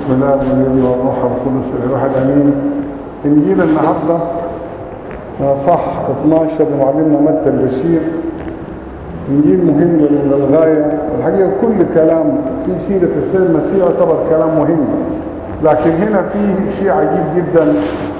بسم الله والابن والروح القدس الواحد امين انجيل النهارده صح 12 معلمنا متى البشير انجيل مهم للغايه والحقيقه كل كلام في سيره السيد المسيح يعتبر كلام مهم لكن هنا في شيء عجيب جدا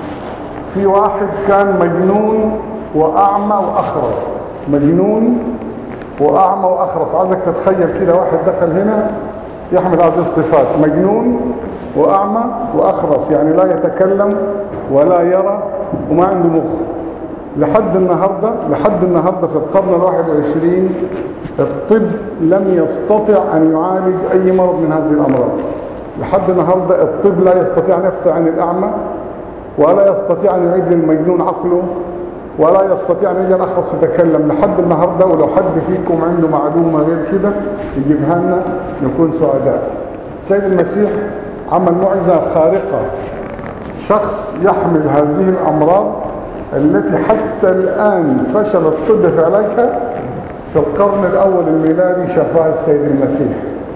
في واحد كان مجنون واعمى واخرس مجنون واعمى واخرس عايزك تتخيل كده واحد دخل هنا يحمل هذه الصفات مجنون واعمى واخرس يعني لا يتكلم ولا يرى وما عنده مخ لحد النهارده لحد النهارده في القرن الواحد والعشرين الطب لم يستطع ان يعالج اي مرض من هذه الامراض لحد النهارده الطب لا يستطيع ان يفتح عن الاعمى ولا يستطيع ان يعيد للمجنون عقله ولا يستطيع ان يجي الاخرس يتكلم لحد النهارده ولو حد فيكم عنده معلومه غير كده يجيبها لنا نكون سعداء. السيد المسيح عمل معجزه خارقه شخص يحمل هذه الامراض التي حتى الان فشل الطب في علاجها في القرن الاول الميلادي شفاها السيد المسيح.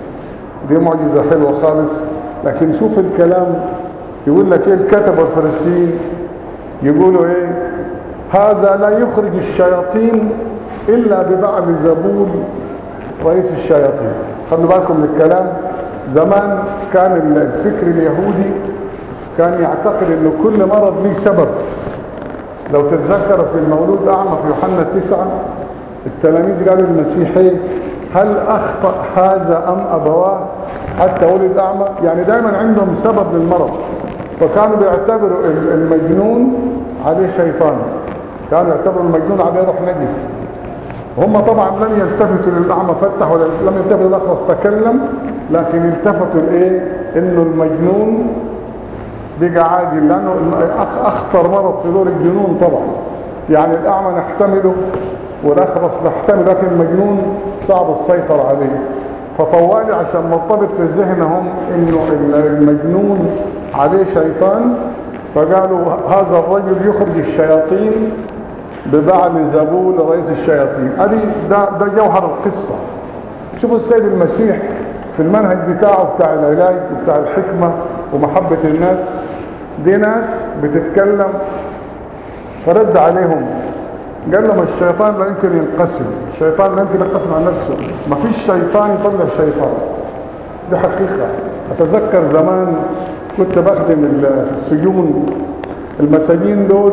دي معجزه حلوه خالص لكن شوف الكلام يقول لك ايه الكتبه الفريسيين يقولوا ايه هذا لا يخرج الشياطين إلا ببعل زبول رئيس الشياطين خلوا بالكم من الكلام زمان كان الفكر اليهودي كان يعتقد أن كل مرض له سبب لو تتذكر في المولود أعمى في يوحنا التسعة التلاميذ قالوا للمسيحي هل أخطأ هذا أم أبواه حتى ولد أعمى يعني دائما عندهم سبب للمرض فكانوا بيعتبروا المجنون عليه شيطان كانوا يعتبروا المجنون عليه روح نجس هم طبعا لم يلتفتوا للأعمى فتح ولا لم يلتفتوا للأخرس تكلم لكن التفتوا لإيه إنه المجنون بقى عاجل لأنه أخطر مرض في دور الجنون طبعا يعني الأعمى نحتمله والأخرس نحتمله لكن المجنون صعب السيطرة عليه فطوالي عشان مرتبط في ذهنهم إنه المجنون عليه شيطان فقالوا هذا الرجل يخرج الشياطين ببعل زبول رئيس الشياطين ادي ده, ده جوهر القصة شوفوا السيد المسيح في المنهج بتاعه بتاع العلاج وبتاع الحكمة ومحبة الناس دي ناس بتتكلم فرد عليهم قال لهم الشيطان لا يمكن ينقسم الشيطان لا يمكن ينقسم عن نفسه ما فيش شيطان يطلع شيطان دي حقيقة أتذكر زمان كنت بخدم في السجون المساجين دول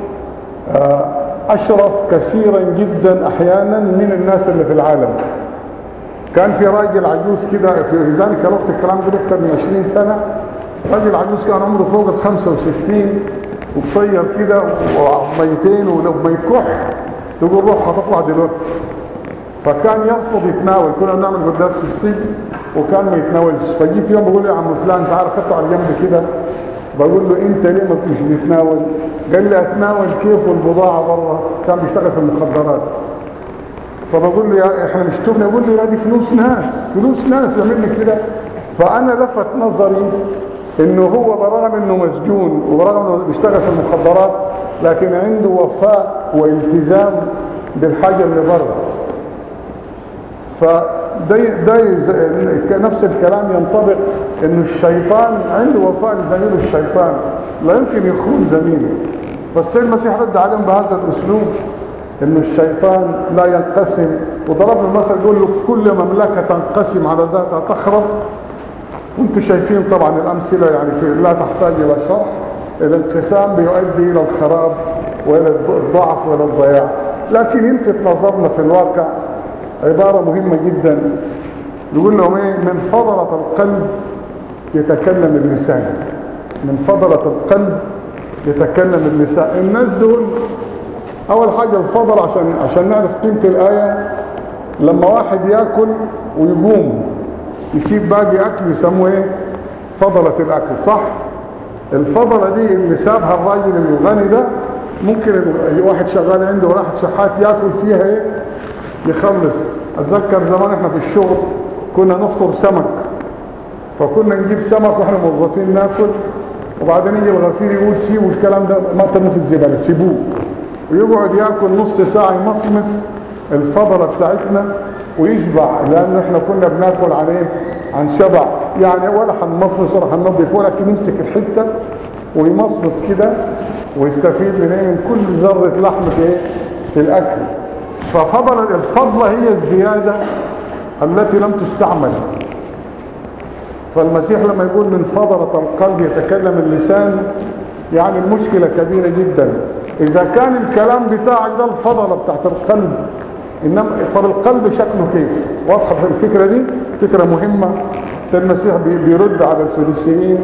أشرف كثيرا جدا أحيانا من الناس اللي في العالم كان في راجل عجوز كده في ذلك الوقت الكلام ده أكثر من 20 سنة راجل عجوز كان عمره فوق ال 65 وقصير كده وميتين ولو ما يكح تقول روح هتطلع دلوقتي فكان يرفض يتناول كنا بنعمل قداس في السجن وكان ما يتناولش فجيت يوم بقول له يا عم فلان تعال خدته على جنب كده بقول له انت ليه ما مش بتتناول قال لي اتناول كيف والبضاعه بره كان بيشتغل في المخدرات فبقول له يا احنا مش تبني يقول لي لا دي فلوس ناس فلوس ناس يعمل لي كده فانا لفت نظري انه هو برغم انه مسجون وبرغم انه بيشتغل في المخدرات لكن عنده وفاء والتزام بالحاجه اللي بره فده ده نفس الكلام ينطبق انه الشيطان عنده وفاء لزميله الشيطان لا يمكن يخون زميله فالسيد المسيح رد عليهم بهذا الاسلوب انه الشيطان لا ينقسم وضرب له المثل يقول له كل مملكه تنقسم على ذاتها تخرب وانتم شايفين طبعا الامثله يعني في لا تحتاج الى شرح الانقسام بيؤدي الى الخراب والى الضعف والى الضياع لكن يلفت نظرنا في الواقع عبارة مهمة جدا يقول لهم ايه من فضلة القلب يتكلم اللسان من فضلة القلب يتكلم اللسان الناس دول اول حاجة الفضل عشان عشان نعرف قيمة الآية لما واحد ياكل ويقوم يسيب باقي اكل يسموه ايه فضلة الاكل صح الفضلة دي اللي سابها الراجل الغني ده ممكن واحد شغال عنده واحد شحات ياكل فيها ايه يخلص اتذكر زمان احنا في الشغل كنا نفطر سمك فكنا نجيب سمك واحنا موظفين ناكل وبعدين يجي الغفير يقول سيبوا الكلام ده ما ترموا في الزباله سيبوه ويقعد ياكل نص ساعه يمصمص الفضله بتاعتنا ويشبع لانه احنا كنا بناكل عليه عن شبع يعني ولا هنمصمص ولا هننظف ولكن يمسك الحته ويمصمص كده ويستفيد من ايه من كل ذره لحم في ايه في الاكل ففضل الفضله هي الزياده التي لم تستعمل فالمسيح لما يقول من فضلة القلب يتكلم اللسان يعني المشكلة كبيرة جدا إذا كان الكلام بتاعك ده الفضلة بتاعت القلب إنما طب القلب شكله كيف واضحة الفكرة دي فكرة مهمة سيد المسيح بيرد على الفريسيين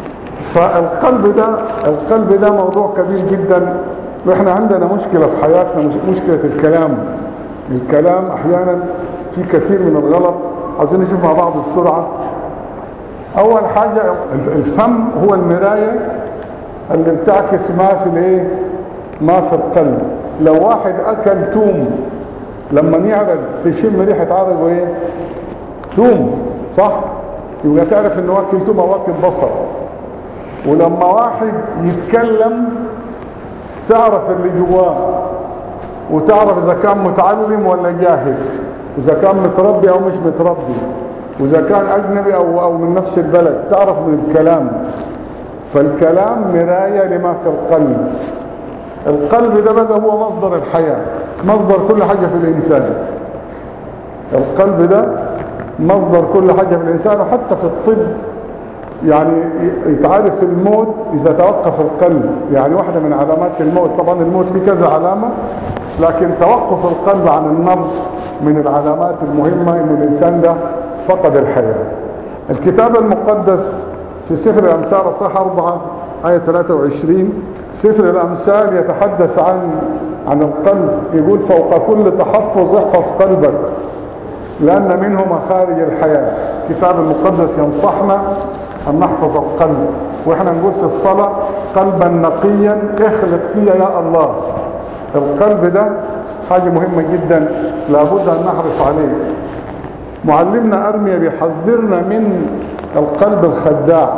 فالقلب ده القلب ده موضوع كبير جدا واحنا عندنا مشكلة في حياتنا مشكلة الكلام الكلام احيانا في كثير من الغلط عاوزين نشوف مع بعض بسرعة اول حاجة الفم هو المراية اللي بتعكس ما في الايه ما في القلب لو واحد اكل توم لما يعرق تشم ريحة عرق وايه توم صح يبقى تعرف انه واكل توم او واكل بصل ولما واحد يتكلم تعرف اللي جواه وتعرف اذا كان متعلم ولا جاهل واذا كان متربي او مش متربي واذا كان اجنبي او او من نفس البلد تعرف من الكلام فالكلام مرايه لما في القلب القلب ده بقى هو مصدر الحياه مصدر كل حاجه في الانسان القلب ده مصدر كل حاجه في الانسان وحتى في الطب يعني يتعرف الموت إذا توقف القلب يعني واحدة من علامات الموت طبعا الموت ليه كذا علامة لكن توقف القلب عن النبض من العلامات المهمة إنه الإنسان ده فقد الحياة الكتاب المقدس في سفر الأمثال أصح أربعة آية 23 سفر الأمثال يتحدث عن عن القلب يقول فوق كل تحفظ احفظ قلبك لأن منه مخارج الحياة الكتاب المقدس ينصحنا أن نحفظ القلب وإحنا نقول في الصلاة قلبا نقيا اخلق فيا يا الله القلب ده حاجة مهمة جدا لابد أن نحرص عليه معلمنا أرميا بيحذرنا من القلب الخداع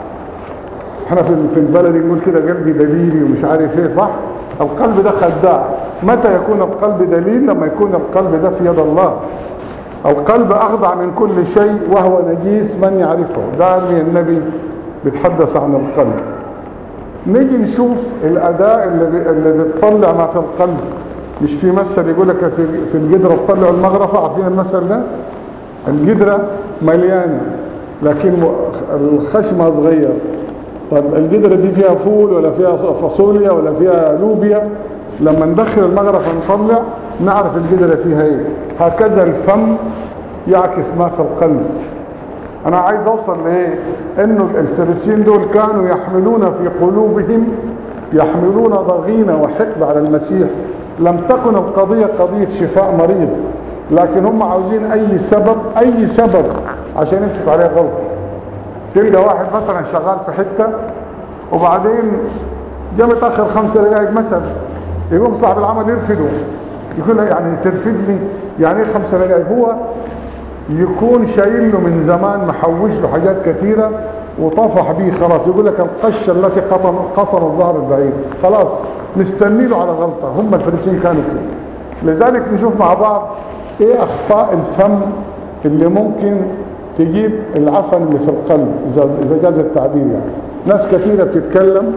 احنا في في البلد نقول كده قلبي دليلي ومش عارف ايه صح القلب ده خداع متى يكون القلب دليل لما يكون القلب ده في يد الله القلب أخضع من كل شيء وهو نجيس من يعرفه ده النبي بيتحدث عن القلب نيجي نشوف الأداء اللي, اللي بتطلع ما في القلب مش في مثل يقول لك في, في القدرة تطلع المغرفة عارفين المثل ده القدرة مليانة لكن الخشمة صغير طب القدرة دي فيها فول ولا فيها فاصوليا ولا فيها لوبيا لما ندخل المغرفة نطلع نعرف القدرة فيها ايه هكذا الفم يعكس ما في القلب انا عايز اوصل لايه انه الفريسيين دول كانوا يحملون في قلوبهم يحملون ضغينة وحقد على المسيح لم تكن القضية قضية شفاء مريض لكن هم عاوزين اي سبب اي سبب عشان يمسكوا عليه غلطة تلقى واحد مثلا شغال في حتة وبعدين جاء متأخر خمسة دقائق مثلا يقوم صاحب العمل يرفضه يقول له يعني ترفدني يعني ايه خمسة دقائق هو يكون شايل له من زمان محوش له حاجات كثيرة وطفح به خلاص يقول لك القشة التي قصر الظهر البعيد خلاص مستني له على غلطة هم الفريسين كانوا كده لذلك نشوف مع بعض ايه اخطاء الفم اللي ممكن تجيب العفن اللي في القلب اذا جاز التعبير يعني ناس كثيرة بتتكلم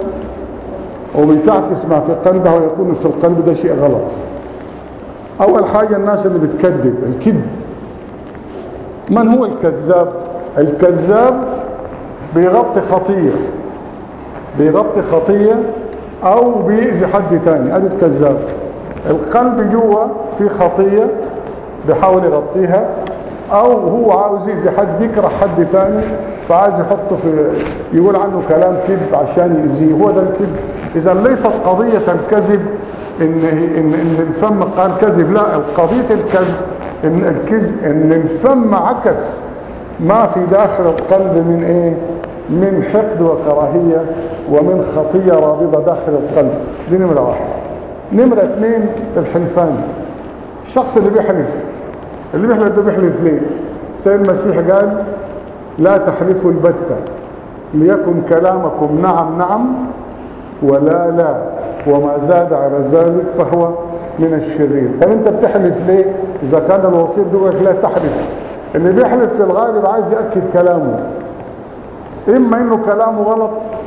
وبتعكس ما في قلبها ويكون في القلب ده شيء غلط اول حاجة الناس اللي بتكذب الكذب من هو الكذاب الكذاب بيغطي خطية بيغطي خطية او بيأذي حد تاني ادي الكذاب القلب جوه في خطية بيحاول يغطيها او هو عاوز يأذي حد بيكره حد تاني فعايز يحطه في يقول عنه كلام كذب عشان يأذيه هو ده الكذب اذا ليست قضية الكذب ان ان ان الفم قال كذب لا قضيه الكذب ان الكذب ان الفم عكس ما في داخل القلب من ايه من حقد وكراهيه ومن خطيه رابضه داخل القلب دي نمره واحد نمره اثنين الحلفان الشخص اللي بيحلف اللي بيحلف ده بيحلف ليه سيد المسيح قال لا تحلفوا البتة ليكن كلامكم نعم نعم ولا لا وما زاد على ذلك فهو من الشرير طب انت بتحلف ليه اذا كان الوصير دوك لا تحلف اللي بيحلف في الغالب بيبقى عايز يأكد كلامه إما إنه كلامه غلط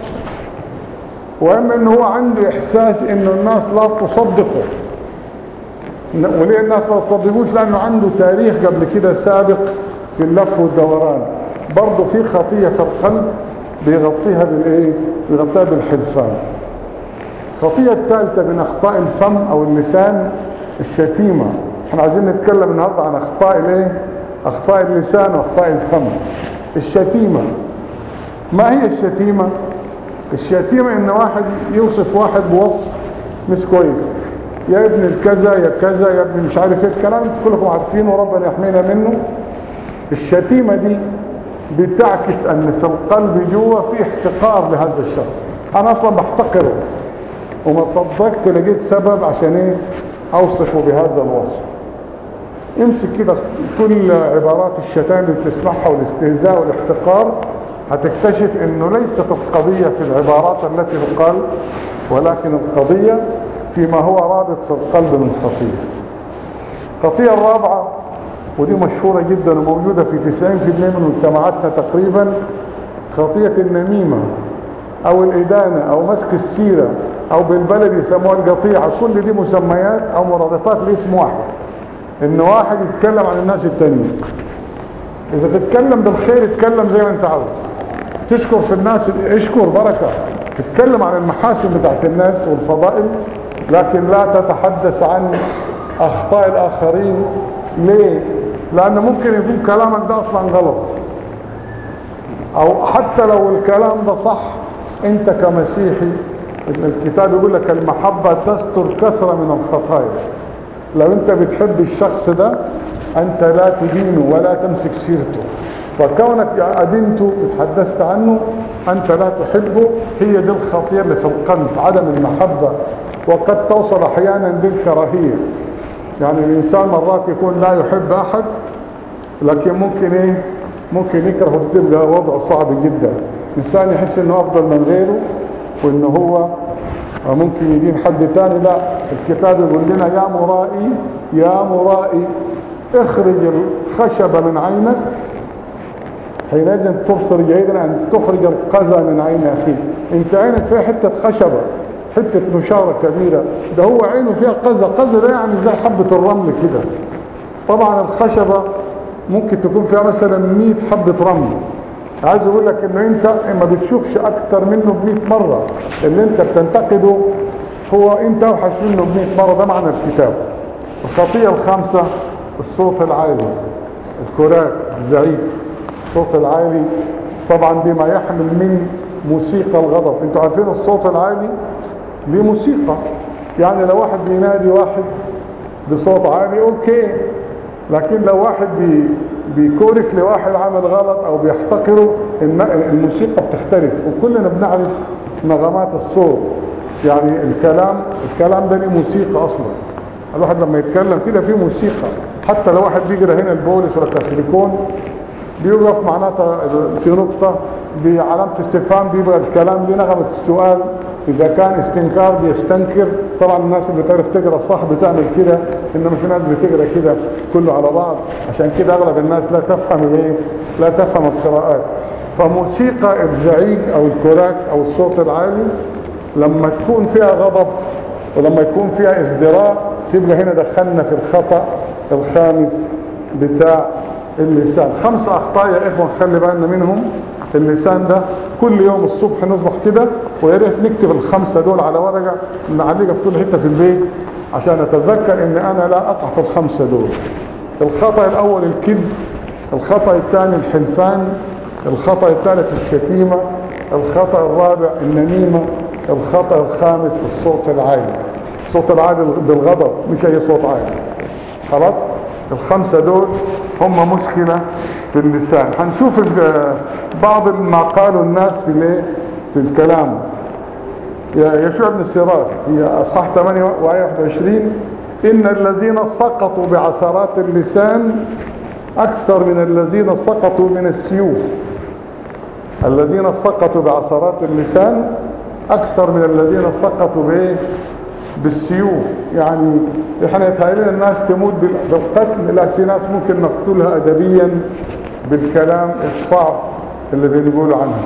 وإما إنه هو عنده إحساس إنه الناس لا تصدقه وليه الناس ما تصدقوش لأنه عنده تاريخ قبل كده سابق في اللف والدوران برضه في خطية في القلب بيغطيها بالإيه؟ بيغطيها بالحلفان الخطية الثالثة من أخطاء الفم أو اللسان الشتيمة احنا عايزين نتكلم النهاردة عن أخطاء الإيه؟ أخطاء اللسان وأخطاء الفم الشتيمة ما هي الشتيمة؟ الشتيمة إن واحد يوصف واحد بوصف مش كويس يا ابن الكذا يا كذا يا ابن مش عارف ايه الكلام انتوا كلكم عارفينه وربنا يحمينا منه الشتيمة دي بتعكس ان في القلب جوه في احتقار لهذا الشخص انا اصلا بحتقره وما صدقت لقيت سبب عشان ايه اوصفه بهذا الوصف امسك كده كل عبارات الشتائم اللي بتسمعها والاستهزاء والاحتقار هتكتشف انه ليست القضية في العبارات التي تقال ولكن القضية فيما هو رابط في القلب من خطية الخطية الرابعة ودي مشهورة جدا وموجودة في 90% من مجتمعاتنا تقريبا خطية النميمة او الادانة او مسك السيرة او بالبلد يسموها القطيعة كل دي مسميات او مرادفات لاسم واحد ان واحد يتكلم عن الناس التانيين اذا تتكلم بالخير اتكلم زي ما انت عاوز تشكر في الناس اشكر بركة تتكلم عن المحاسن بتاعت الناس والفضائل لكن لا تتحدث عن اخطاء الاخرين ليه لان ممكن يكون كلامك ده اصلا غلط او حتى لو الكلام ده صح انت كمسيحي الكتاب يقول لك المحبة تستر كثرة من الخطايا لو انت بتحب الشخص ده انت لا تدينه ولا تمسك سيرته فكونك ادنته وتحدثت عنه انت لا تحبه هي دي الخطية اللي في القلب عدم المحبة وقد توصل احيانا بالكراهية يعني الانسان مرات يكون لا يحب احد لكن ممكن ايه ممكن يكره وتبقى وضع صعب جدا انسان يحس انه افضل من غيره وانه هو ممكن يدين حد تاني لا الكتاب يقول لنا يا مرائي يا مرائي اخرج الخشب من عينك حينئذ تبصر جيدا ان تخرج القذى من عين اخيك انت عينك فيها حته خشبه حته نشاره كبيره ده هو عينه فيها قذى قذى ده يعني زي حبه الرمل كده طبعا الخشبه ممكن تكون فيها مثلا 100 حبه رمل عايز اقول لك انه انت ما بتشوفش اكتر منه ب 100 مره اللي انت بتنتقده هو انت اوحش منه ب 100 مره ده معنى الكتاب الخطيه الخامسه الصوت العالي الكراك الزعيق الصوت العالي طبعا بما يحمل من موسيقى الغضب انتوا عارفين الصوت العالي ليه موسيقى يعني لو واحد بينادي واحد بصوت عالي اوكي لكن لو واحد بي بيكورك لواحد عامل غلط او بيحتقره الموسيقى بتختلف وكلنا بنعرف نغمات الصوت يعني الكلام الكلام ده ليه موسيقى اصلا الواحد لما يتكلم كده فيه موسيقى حتى لو واحد بيجري هنا البوليس ولا كاسيليكون بيوقف معناتها في نقطة بعلامة استفهام بيبقى الكلام ليه نغمة السؤال إذا كان استنكار بيستنكر طبعا الناس اللي تعرف تقرأ صح بتعمل كده إنما في ناس بتقرأ كده كله على بعض عشان كده أغلب الناس لا تفهم الايه لا تفهم القراءات فموسيقى الزعيق أو الكراك أو الصوت العالي لما تكون فيها غضب ولما يكون فيها ازدراء تبقى هنا دخلنا في الخطأ الخامس بتاع اللسان خمس أخطاء يا إخوة خلي بالنا منهم اللسان ده كل يوم الصبح نصبح كده ويا ريت نكتب الخمسة دول على ورقة نعلقها في كل حتة في البيت عشان أتذكر إن أنا لا أقع في الخمسة دول الخطأ الأول الكذب الخطأ الثاني الحلفان الخطأ الثالث الشتيمة الخطأ الرابع النميمة الخطأ الخامس الصوت العالي الصوت العالي بالغضب مش أي صوت عالي خلاص الخمسة دول هم مشكلة في اللسان هنشوف بعض ما قاله الناس في الايه في الكلام يشوع بن السراج في اصحاح 8 وايه 21 ان الذين سقطوا بعثرات اللسان اكثر من الذين سقطوا من السيوف الذين سقطوا بعثرات اللسان اكثر من الذين سقطوا بايه بالسيوف يعني احنا يتهيألنا الناس تموت بالقتل لا في ناس ممكن نقتلها أدبيا بالكلام الصعب اللي بنقوله عنه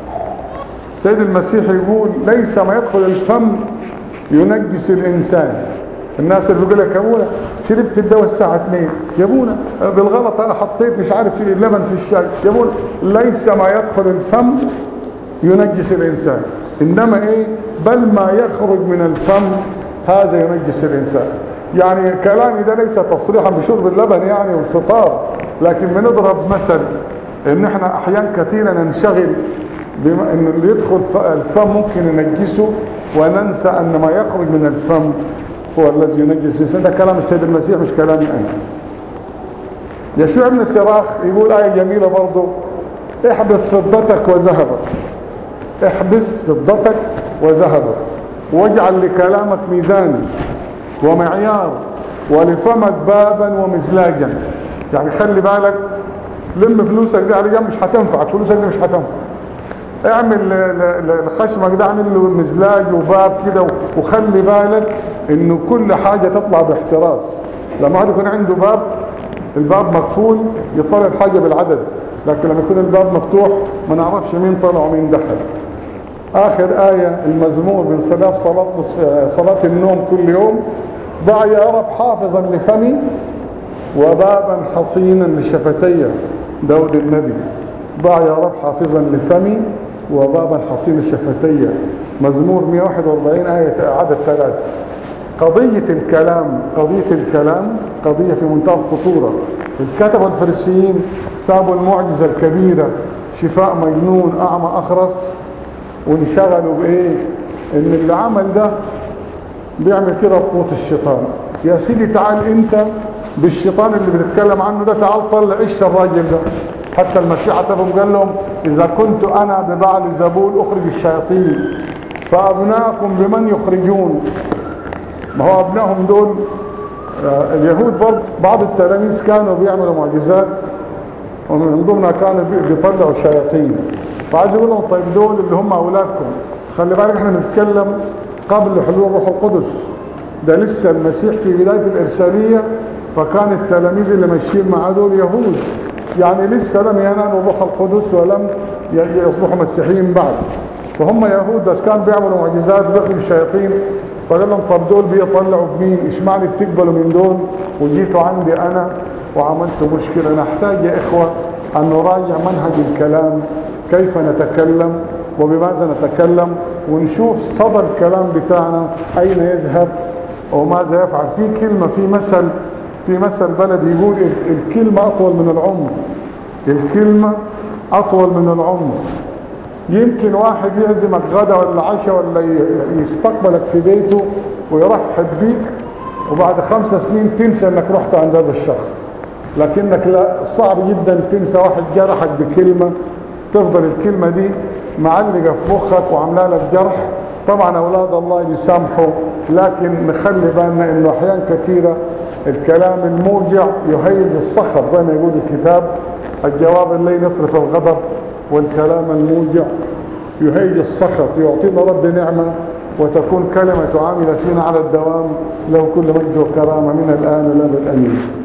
السيد المسيح يقول ليس ما يدخل الفم ينجس الإنسان الناس اللي بيقول لك يا ابونا شربت الدواء الساعة 2 يا ابونا بالغلط انا حطيت مش عارف في لبن في الشاي يا ابونا ليس ما يدخل الفم ينجس الانسان انما ايه بل ما يخرج من الفم هذا ينجس الانسان يعني كلامي ده ليس تصريحا بشرب اللبن يعني والفطار لكن بنضرب مثل ان احنا احيان كثيرا ننشغل بما ان اللي يدخل الفم ممكن ينجسه وننسى ان ما يخرج من الفم هو الذي ينجس الانسان ده كلام السيد المسيح مش كلامي انا يشوع بن سراخ يقول آية جميلة برضه احبس فضتك وذهبك احبس فضتك وذهبك واجعل لكلامك ميزان ومعيار ولفمك بابا ومزلاجا يعني خلي بالك لم فلوسك دي على جنب مش هتنفعك فلوسك دي مش هتنفع اعمل لخشمك ده اعمل له مزلاج وباب كده وخلي بالك انه كل حاجة تطلع باحتراس لما واحد يكون عنده باب الباب مقفول يطلع الحاجة بالعدد لكن لما يكون الباب مفتوح ما نعرفش مين طلع ومين دخل آخر آية المزمور من صلاة صلاة, نصف صلاة النوم كل يوم ضع يا رب حافظا لفمي وبابا حصينا لشفتي داود النبي ضع يا رب حافظا لفمي وبابا حصين الشفتي مزمور 141 آية عدد ثلاثة قضية الكلام قضية الكلام قضية في منتهى الخطورة الكتبة الفريسيين سابوا المعجزة الكبيرة شفاء مجنون أعمى أخرس وانشغلوا بإيه إن اللي عمل ده بيعمل كده بقوة الشيطان يا سيدي تعال أنت بالشيطان اللي بنتكلم عنه ده تعال طلع عيش الراجل ده حتى المسيح عتبهم قال لهم إذا كنت أنا ببعل زبول أخرج الشياطين فأبناءكم بمن يخرجون ما هو أبنائهم دول اليهود برضه بعض التلاميذ كانوا بيعملوا معجزات ومن ضمنها كانوا بيطلعوا شياطين فعايز يقول لهم طيب دول اللي هم أولادكم خلي بالك احنا بنتكلم قبل حلول الروح القدس ده لسه المسيح في بداية الإرسالية فكان التلاميذ اللي ماشيين معاه دول يهود يعني لسه لم ينالوا الروح القدس ولم يصبحوا مسيحيين بعد فهم يهود بس كانوا بيعملوا معجزات بيخرجوا الشياطين فقال لهم طب دول بيطلعوا بمين اشمعنى بتقبلوا من دول وجيتوا عندي انا وعملت مشكلة نحتاج يا اخوة ان نراجع منهج الكلام كيف نتكلم وبماذا نتكلم ونشوف صدى الكلام بتاعنا اين يذهب وماذا يفعل في كلمة في مثل في مثل بلدي يقول الكلمة أطول من العمر الكلمة أطول من العمر يمكن واحد يعزمك غدا ولا عشاء ولا يستقبلك في بيته ويرحب بيك وبعد خمس سنين تنسى انك رحت عند هذا الشخص لكنك لا صعب جدا تنسى واحد جرحك بكلمة تفضل الكلمة دي معلقة في مخك وعامله لك جرح طبعا أولاد الله يسامحوا لكن نخلي بالنا انه أحيان كثيرة الكلام الموجع يهيج الصخر زي ما يقول الكتاب الجواب اللي يصرف الغضب والكلام الموجع يهيج الصخر يعطينا رب نعمة وتكون كلمة عاملة فينا على الدوام له كل مجد وكرامة من الآن والأبد أمين